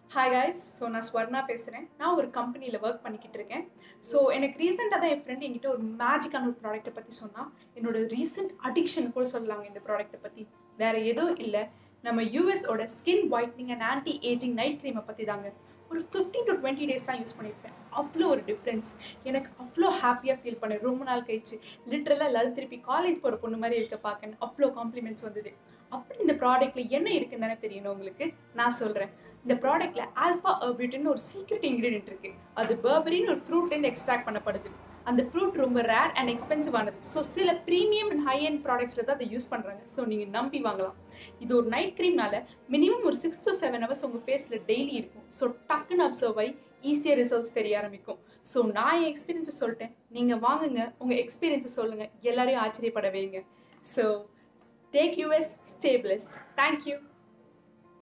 hi guys so நான் ஸ்வர்ணா பேசுகிறேன் நான் ஒரு கம்பெனியில் ஒர்க் பண்ணிக்கிட்டு இருக்கேன் ஸோ எனக்கு ரீசெண்டாக தான் என் ஃப்ரெண்ட் என்கிட்ட ஒரு மேஜிக்கான ஒரு ப்ராடக்ட்டை பற்றி சொன்னால் என்னோட ரீசெண்ட் அடிக்ஷன் கூட சொல்லலாங்க இந்த ப்ராடக்ட்டை பற்றி வேறு எதுவும் இல்லை நம்ம யூஎஸோட skin whitening and anti aging night க்ரீமை பற்றி தாங்க ஒரு ஃபிஃப்டீன் டு டுவெண்ட்டி டேஸ் தான் யூஸ் பண்ணியிருப்பேன் அவ்வளோ ஒரு டிஃப்ரென்ஸ் எனக்கு அவ்வளோ ஹாப்பியாக ஃபீல் பண்ணேன் ரொம்ப நாள் கழிச்சு லிட்ரலாக எல்லாரும் திருப்பி காலேஜ் போகிற பொண்ணு மாதிரி இருக்க பார்க்க அவ்வளோ காம்ப்ளிமெண்ட்ஸ் வந்தது அப்படி இந்த ப்ராடக்ட்டில் என்ன இருக்குன்னு தானே தெரியணும் உங்களுக்கு நான் சொல்கிறேன் இந்த ப்ராடக்ட்ல ஆல்ஃபா அர்பியூட்டின்னு ஒரு சீக்ரெட் இன்க்ரீடியன்ட் இருக்கு அது பர்பரின்னு ஒரு ஃப்ரூட்லேருந்து எக்ஸ்ட்ராக்ட் பண்ணப்படுது அந்த ஃப்ரூட் ரொம்ப ரேர் அண்ட் எக்ஸ்பென்சிவ் ஆனது ஸோ சில ப்ரீமியம் அண்ட் ஹை அண்ட் ப்ராடக்ட்ஸில் தான் அதை யூஸ் பண்ணுறாங்க ஸோ நீங்கள் நம்பி வாங்கலாம் இது ஒரு நைட் க்ரீம்னால மினிமம் ஒரு சிக்ஸ் டு செவன் ஹவர்ஸ் உங்கள் ஃபேஸில் டெய்லி இருக்கும் ஸோ டக்குன்னு அப்சர்வ் ஆகி ஈஸியாக ரிசல்ட்ஸ் தெரிய ஆரம்பிக்கும் ஸோ நான் என் எக்ஸ்பீரியன்ஸை சொல்லிட்டேன் நீங்கள் வாங்குங்க உங்கள் எக்ஸ்பீரியன்ஸை சொல்லுங்கள் எல்லாரையும் ஆச்சரியப்பட வைங்க so take us stay blessed thank you